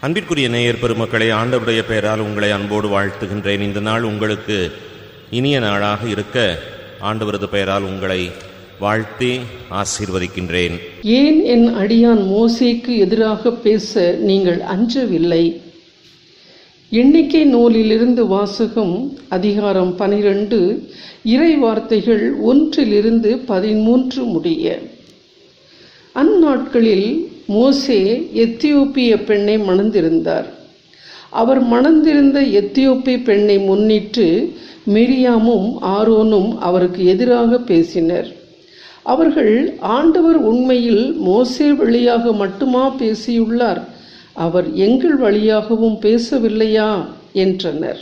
அன்பிற்குரிய நேயர் பெருமக்களே ஆண்டவருடைய பெயரால் உங்களை அன்போடு வாழ்த்துகின்றேன் இந்த நாள் உங்களுக்கு இனிய நாளாக இருக்க ஆண்டவரது பெயரால் உங்களை வாழ்த்தி ஆசீர்வதிக்கின்றேன் ஏன் என் அடியான் மோசேக்கு எதிராக பேச நீங்கள் அஞ்சவில்லை எண்ணிக்கை நூலிலிருந்து வாசகம் அதிகாரம் பனிரெண்டு இறை வார்த்தைகள் ஒன்றிலிருந்து பதிமூன்று முடிய அந்நாட்களில் மோசே எத்தியோப்பிய பெண்ணை மணந்திருந்தார் அவர் மணந்திருந்த எத்தியோப்பிய பெண்ணை முன்னிட்டு மிரியாமும் ஆரோனும் அவருக்கு எதிராக பேசினர் அவர்கள் ஆண்டவர் உண்மையில் மோசே வழியாக மட்டுமா பேசியுள்ளார் அவர் எங்கள் வழியாகவும் பேசவில்லையா என்றனர்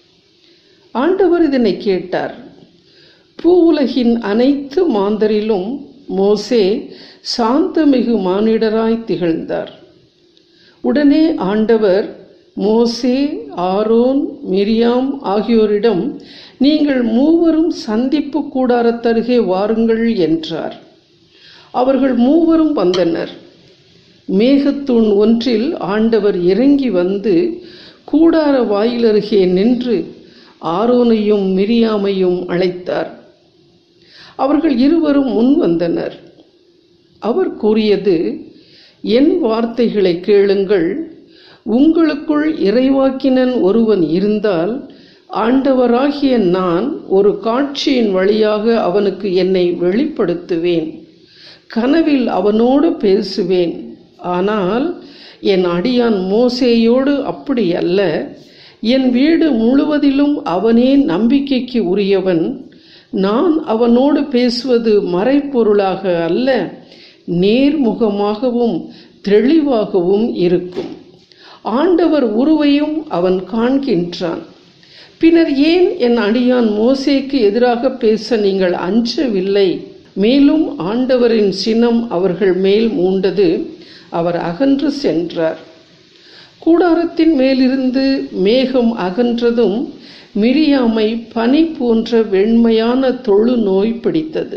ஆண்டவர் இதனை கேட்டார் பூவுலகின் அனைத்து மாந்தரிலும் மோசே சாந்தமிகு மானிடராய் திகழ்ந்தார் உடனே ஆண்டவர் மோசே ஆரோன் மிரியாம் ஆகியோரிடம் நீங்கள் மூவரும் சந்திப்பு கூடாரத்தருகே வாருங்கள் என்றார் அவர்கள் மூவரும் வந்தனர் மேகத்தூண் ஒன்றில் ஆண்டவர் இறங்கி வந்து கூடார வாயிலருகே நின்று ஆரோனையும் மிரியாமையும் அழைத்தார் அவர்கள் இருவரும் முன் வந்தனர் அவர் கூறியது என் வார்த்தைகளை கேளுங்கள் உங்களுக்குள் இறைவாக்கினன் ஒருவன் இருந்தால் ஆண்டவராகிய நான் ஒரு காட்சியின் வழியாக அவனுக்கு என்னை வெளிப்படுத்துவேன் கனவில் அவனோடு பேசுவேன் ஆனால் என் அடியான் மோசேயோடு அப்படி அல்ல என் வீடு முழுவதிலும் அவனே நம்பிக்கைக்கு உரியவன் நான் அவனோடு பேசுவது மறைப்பொருளாக அல்ல நேர்முகமாகவும் தெளிவாகவும் இருக்கும் ஆண்டவர் உருவையும் அவன் காண்கின்றான் பின்னர் ஏன் என் அடியான் மோசேக்கு எதிராக பேச நீங்கள் அஞ்சவில்லை மேலும் ஆண்டவரின் சினம் அவர்கள் மேல் மூண்டது அவர் அகன்று சென்றார் கூடாரத்தின் மேலிருந்து மேகம் அகன்றதும் மிரியாமை பனி போன்ற வெண்மையான தொழு நோய் பிடித்தது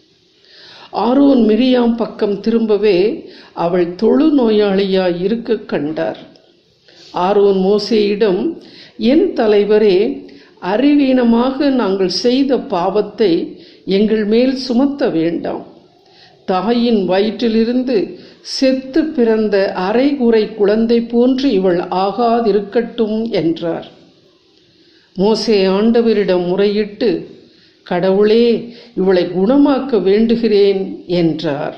ஆரோன் மிரியாம் பக்கம் திரும்பவே அவள் தொழு நோயாளியாய் இருக்க கண்டார் ஆரோன் மோசேயிடம் என் தலைவரே அறிவீனமாக நாங்கள் செய்த பாவத்தை எங்கள் மேல் சுமத்த வேண்டாம் தாயின் வயிற்றிலிருந்து செத்து பிறந்த அரைகுறை குழந்தை போன்று இவள் ஆகாதிருக்கட்டும் என்றார் மோசே ஆண்டவரிடம் முறையிட்டு கடவுளே இவளை குணமாக்க வேண்டுகிறேன் என்றார்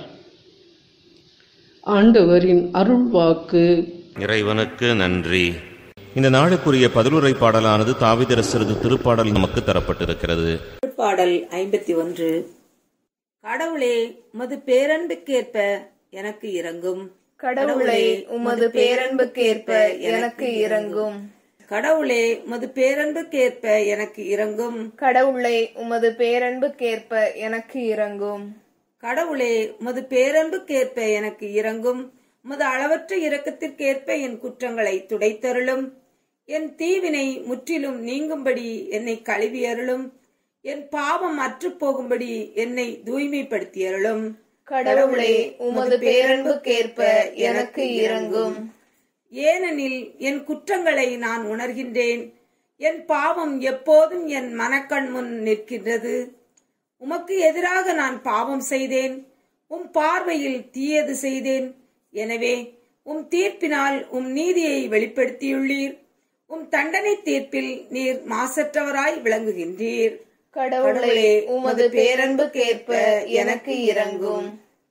ஆண்டவரின் அருள்வாக்கு இறைவனுக்கு நன்றி இந்த நாளுக்குரிய பதிலுரை பாடலானது தாவிதரசரது திருப்பாடல் நமக்கு தரப்பட்டிருக்கிறது பாடல் ஐம்பத்தி ஒன்று கடவுளே உமது பேரன்புக்கேற்ப எனக்கு இறங்கும் கடவுளே உமது பேரன்புக்கேற்ப எனக்கு இறங்கும் கடவுளே உமது பேரன்புக்கேற்ப எனக்கு இறங்கும் கடவுளே உமது பேரன்புக்கேற்ப எனக்கு இறங்கும் கடவுளே உமது பேரன்புக்கேற்ப எனக்கு இறங்கும் உமது அளவற்ற இரக்கத்திற்கேற்ப என் குற்றங்களை துடைத்தருளும் என் தீவினை முற்றிலும் நீங்கும்படி என்னை கழுவி அருளும் என் பாவம் அற்றுப் போகும்படி என்னை தூய்மைப்படுத்தி அருளும் கடவுளே உமது பேரன்புக்கேற்ப எனக்கு இறங்கும் ஏனெனில் என் குற்றங்களை நான் உணர்கின்றேன் என் பாவம் எப்போதும் என் மனக்கண் முன் நிற்கின்றது உமக்கு எதிராக நான் பாவம் செய்தேன் உம் பார்வையில் தீயது செய்தேன் எனவே உம் தீர்ப்பினால் உம் நீதியை வெளிப்படுத்தியுள்ளீர் உம் தண்டனை தீர்ப்பில் நீர் மாசற்றவராய் விளங்குகின்றீர் கடவுளே உமது பேரன்புக்கேற்ப எனக்கு இறங்கும்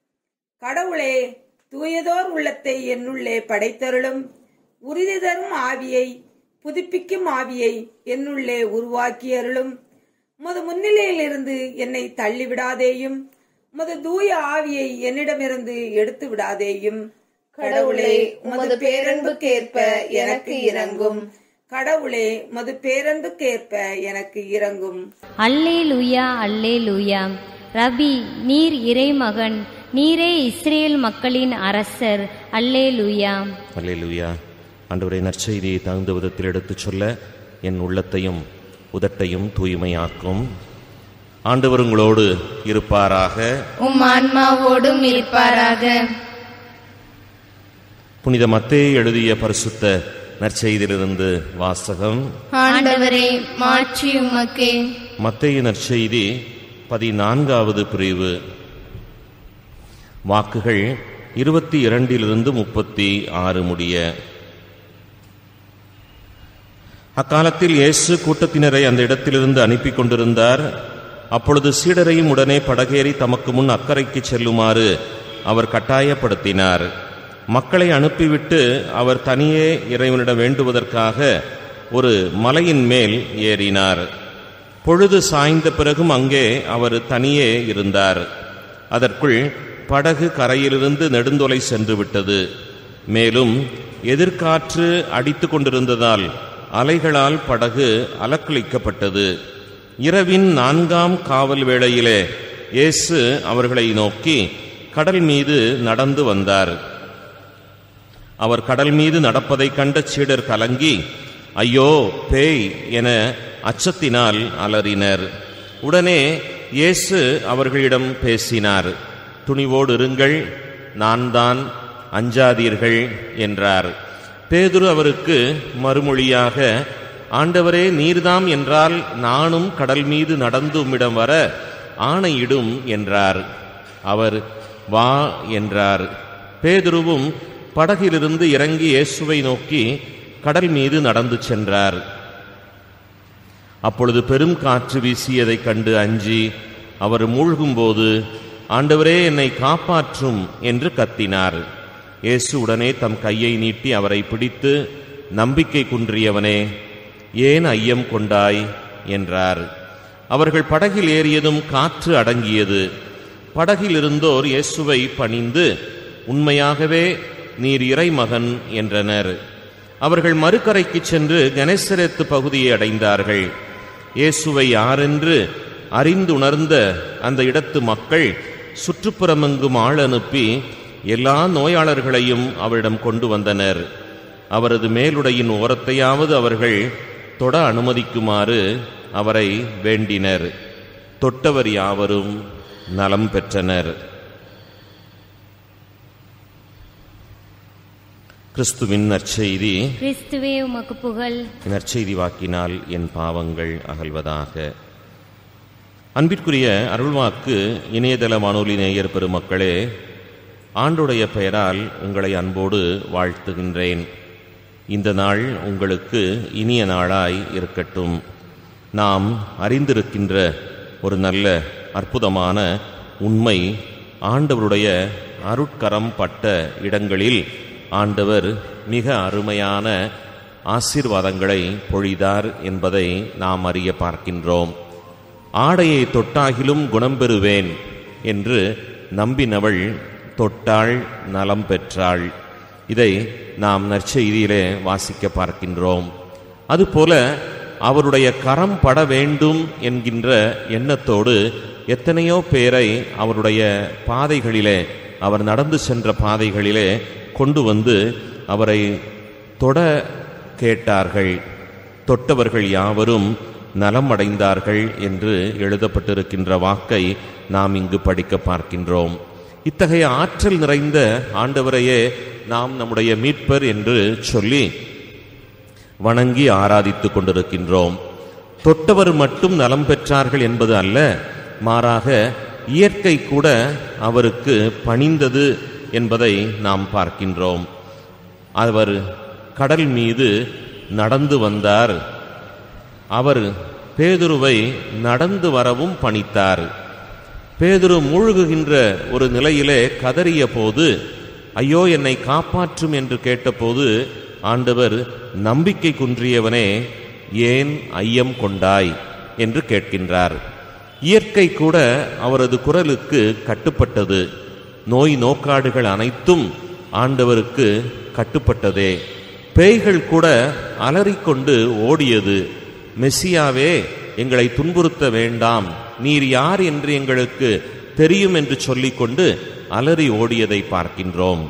கடவுளே தூயதோர் உள்ளத்தை என்னுள்ளே படைத்தருளும் உறுதி தரும் ஆவியை புதுப்பிக்கும் ஆவியை என்னுள்ளே உருவாக்கி அருளும் உமது முன்னிலையிலிருந்து என்னை தள்ளிவிடாதேயும் உமது தூய ஆவியை என்னிடமிருந்து எடுத்து விடாதேயும் கடவுளே உமது பேரன்புக்கேற்ப எனக்கு இறங்கும் கடவுளே உமது பேரன்புக்கேற்ப எனக்கு இறங்கும் அல்லேலூயா அல்லேலூயா ரபி நீர் இறைமகன் நீரே இஸ்ரேல் மக்களின் அரசர் அல்லேலூயா அல்லேலூயா ஆண்டவரை நற்செய்தியை தகுந்த விதத்தில் எடுத்துச் சொல்ல என் உள்ளத்தையும் உதட்டையும் தூய்மையாக்கும் ஆண்டவர் உங்களோடு இருப்பாராக உம் ஆன்மாவோடும் இருப்பாராக புனித மத்தேயு எழுதிய பரிசுத்த நற்செய்தியிலிருந்து வாசகம் ஆண்டவரே மாட்சி உமக்கே மத்தேயு நற்செய்தி பதினான்காவது பிரிவு வாக்குகள் இருபத்தி இரண்டிலிருந்து முப்பத்தி ஆறு முடிய அக்காலத்தில் இயேசு கூட்டத்தினரை அந்த இடத்திலிருந்து அனுப்பி கொண்டிருந்தார் அப்பொழுது சீடரையும் உடனே படகேறி தமக்கு முன் அக்கறைக்கு செல்லுமாறு அவர் கட்டாயப்படுத்தினார் மக்களை அனுப்பிவிட்டு அவர் தனியே இறைவனிடம் வேண்டுவதற்காக ஒரு மலையின் மேல் ஏறினார் பொழுது சாய்ந்த பிறகும் அங்கே அவர் தனியே இருந்தார் அதற்குள் படகு கரையிலிருந்து நெடுந்தொலை சென்று விட்டது மேலும் எதிர்காற்று அடித்து கொண்டிருந்ததால் அலைகளால் படகு அலக்களிக்கப்பட்டது இரவின் நான்காம் காவல் வேளையிலே இயேசு அவர்களை நோக்கி கடல் மீது நடந்து வந்தார் அவர் கடல் மீது நடப்பதைக் கண்ட சீடர் கலங்கி ஐயோ பேய் என அச்சத்தினால் அலறினர் உடனே இயேசு அவர்களிடம் பேசினார் துணிவோடு இருங்கள் நான் தான் அஞ்சாதீர்கள் என்றார் பேதுரு அவருக்கு மறுமொழியாக ஆண்டவரே நீர்தாம் என்றால் நானும் கடல் மீது நடந்து உம்மிடம் வர ஆணையிடும் என்றார் அவர் வா என்றார் பேதுருவும் படகிலிருந்து இறங்கி இயேசுவை நோக்கி கடல் மீது நடந்து சென்றார் அப்பொழுது பெரும் காற்று வீசியதைக் கண்டு அஞ்சி அவர் மூழ்கும்போது ஆண்டவரே என்னை காப்பாற்றும் என்று கத்தினார் இயேசு உடனே தம் கையை நீட்டி அவரை பிடித்து நம்பிக்கை குன்றியவனே ஏன் ஐயம் கொண்டாய் என்றார் அவர்கள் படகில் ஏறியதும் காற்று அடங்கியது படகில் இருந்தோர் இயேசுவை பணிந்து உண்மையாகவே நீர் இறைமகன் என்றனர் அவர்கள் மறுகரைக்கு சென்று கணேசரத்து பகுதியை அடைந்தார்கள் இயேசுவை யாரென்று அறிந்துணர்ந்த அந்த இடத்து மக்கள் சுற்றுப்புறமெங்கும் ஆள் அனுப்பி எல்லா நோயாளர்களையும் அவரிடம் கொண்டு வந்தனர் அவரது மேலுடையின் ஓரத்தையாவது அவர்கள் தொட அனுமதிக்குமாறு அவரை வேண்டினர் தொட்டவர் யாவரும் நலம் பெற்றனர் கிறிஸ்துவின் நற்செய்தி கிறிஸ்துவே உமக்கு புகழ் நற்செய்தி வாக்கினால் என் பாவங்கள் அகல்வதாக அன்பிற்குரிய அருள்வாக்கு இணையதள வானொலி நேயர் பெருமக்களே ஆண்டுடைய பெயரால் உங்களை அன்போடு வாழ்த்துகின்றேன் இந்த நாள் உங்களுக்கு இனிய நாளாய் இருக்கட்டும் நாம் அறிந்திருக்கின்ற ஒரு நல்ல அற்புதமான உண்மை ஆண்டவருடைய அருட்கரம் பட்ட இடங்களில் ஆண்டவர் மிக அருமையான ஆசீர்வாதங்களை பொழிதார் என்பதை நாம் அறிய பார்க்கின்றோம் ஆடையை தொட்டாகிலும் குணம் பெறுவேன் என்று நம்பினவள் தொட்டாள் நலம் பெற்றாள் இதை நாம் நற்செய்தியிலே வாசிக்க பார்க்கின்றோம் அதுபோல அவருடைய கரம் பட வேண்டும் என்கின்ற எண்ணத்தோடு எத்தனையோ பேரை அவருடைய பாதைகளிலே அவர் நடந்து சென்ற பாதைகளிலே கொண்டு வந்து அவரை தொட கேட்டார்கள் தொட்டவர்கள் யாவரும் நலம் அடைந்தார்கள் என்று எழுதப்பட்டிருக்கின்ற வாக்கை நாம் இங்கு படிக்க பார்க்கின்றோம் இத்தகைய ஆற்றல் நிறைந்த ஆண்டவரையே நாம் நம்முடைய மீட்பர் என்று சொல்லி வணங்கி ஆராதித்துக் கொண்டிருக்கின்றோம் தொட்டவர் மட்டும் நலம் பெற்றார்கள் என்பது அல்ல மாறாக இயற்கை கூட அவருக்கு பணிந்தது என்பதை நாம் பார்க்கின்றோம் அவர் கடல் மீது நடந்து வந்தார் அவர் பேதுருவை நடந்து வரவும் பணித்தார் பேதுரு மூழ்குகின்ற ஒரு நிலையிலே கதறிய போது ஐயோ என்னை காப்பாற்றும் என்று கேட்டபோது ஆண்டவர் நம்பிக்கை குன்றியவனே ஏன் ஐயம் கொண்டாய் என்று கேட்கின்றார் இயற்கை கூட அவரது குரலுக்கு கட்டுப்பட்டது நோய் நோக்காடுகள் அனைத்தும் ஆண்டவருக்கு கட்டுப்பட்டதே பேய்கள் கூட அலறிக்கொண்டு ஓடியது மெஸ்ஸியாவே எங்களை துன்புறுத்த வேண்டாம் நீர் யார் என்று எங்களுக்கு தெரியும் என்று சொல்லிக்கொண்டு அலறி ஓடியதை பார்க்கின்றோம்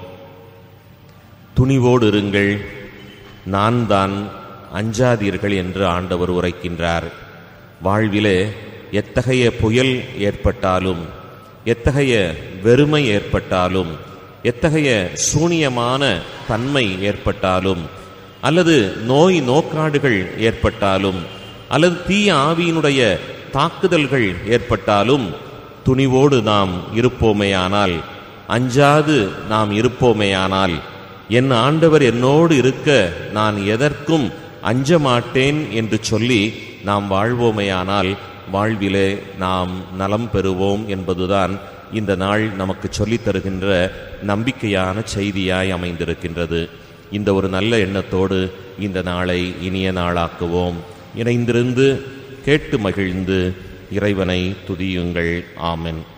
துணிவோடு இருங்கள் நான் தான் அஞ்சாதீர்கள் என்று ஆண்டவர் உரைக்கின்றார் வாழ்விலே எத்தகைய புயல் ஏற்பட்டாலும் எத்தகைய வெறுமை ஏற்பட்டாலும் எத்தகைய சூனியமான தன்மை ஏற்பட்டாலும் அல்லது நோய் நோக்காடுகள் ஏற்பட்டாலும் அல்லது தீய ஆவியினுடைய தாக்குதல்கள் ஏற்பட்டாலும் துணிவோடு நாம் இருப்போமேயானால் அஞ்சாது நாம் இருப்போமேயானால் என் ஆண்டவர் என்னோடு இருக்க நான் எதற்கும் அஞ்ச மாட்டேன் என்று சொல்லி நாம் வாழ்வோமேயானால் வாழ்விலே நாம் நலம் பெறுவோம் என்பதுதான் இந்த நாள் நமக்கு சொல்லித் தருகின்ற நம்பிக்கையான செய்தியாய் அமைந்திருக்கின்றது இந்த ஒரு நல்ல எண்ணத்தோடு இந்த நாளை இனிய நாளாக்குவோம் இணைந்திருந்து கேட்டு மகிழ்ந்து இறைவனை துதியுங்கள் ஆமென்